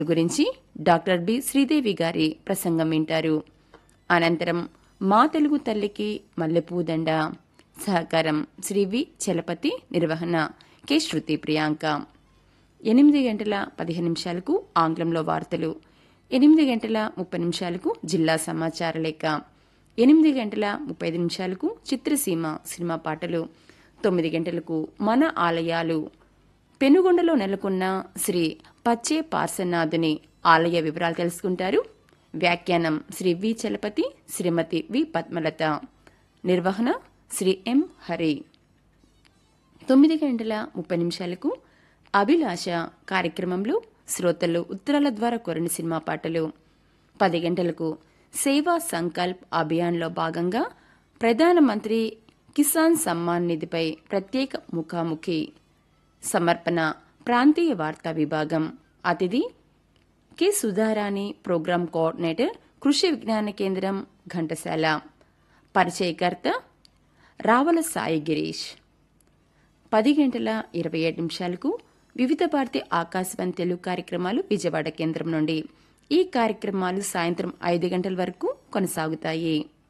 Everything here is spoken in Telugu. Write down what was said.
గురించి డాక్టర్ బి శ్రీదేవి గారి ప్రసంగం వింటారు అనంతరం మా తెలుగు తల్లికి మల్లెపూదండ సహకారం శ్రీ వి చలపతి నిర్వహణ కె శృతి ప్రియాంక ఎనిమిది గంటల పదిహేను నిమిషాలకు ఆంగ్లంలో వార్తలు ఎనిమిది గంటల ముప్పై నిమిషాలకు జిల్లా సమాచార లేఖ ఎనిమిది గంటల ముప్పై ఐదు నిమిషాలకు చిత్రసీమ సినిమా పాటలు తొమ్మిది గంటలకు మన ఆలయాలు పెనుగొండలో నెలకొన్న శ్రీ పచ్చే పార్సనాథుని ఆలయ వివరాలు తెలుసుకుంటారు వ్యాఖ్యానం శ్రీ వి చలపతి శ్రీమతి వి పద్మలత నిర్వహణ శ్రీ ఎం హరి తొమ్మిది గంటల ముప్పై నిమిషాలకు అభిలాష కార్యక్రమంలో శ్రోతలు ఉత్తరాల ద్వారా కోరిన సినిమా పాటలు పది గంటలకు సేవా సంకల్ప్ అభియాన్లో భాగంగా ప్రధానమంత్రి కిసాన్ సమ్మాన్ నిధిపై ప్రత్యేక ముఖాముఖి సమర్పణ ప్రాంతీయ వార్తా విభాగం అతిథి కె సుధారాణి ప్రోగ్రాం కోఆర్డినేటర్ కృషి విజ్ఞాన కేంద్రం ఘంటసాల పరిచయకర్త రావల సాయి గిరీష్ పది గంటల ఇరవై ఏడు నిమిషాలకు వివిధ భారతి ఆకాశవాణి తెలుగు కార్యక్రమాలు విజయవాడ కేంద్రం నుండి ఈ కార్యక్రమాలు సాయంత్రం ఐదు గంటల వరకు కొనసాగుతాయి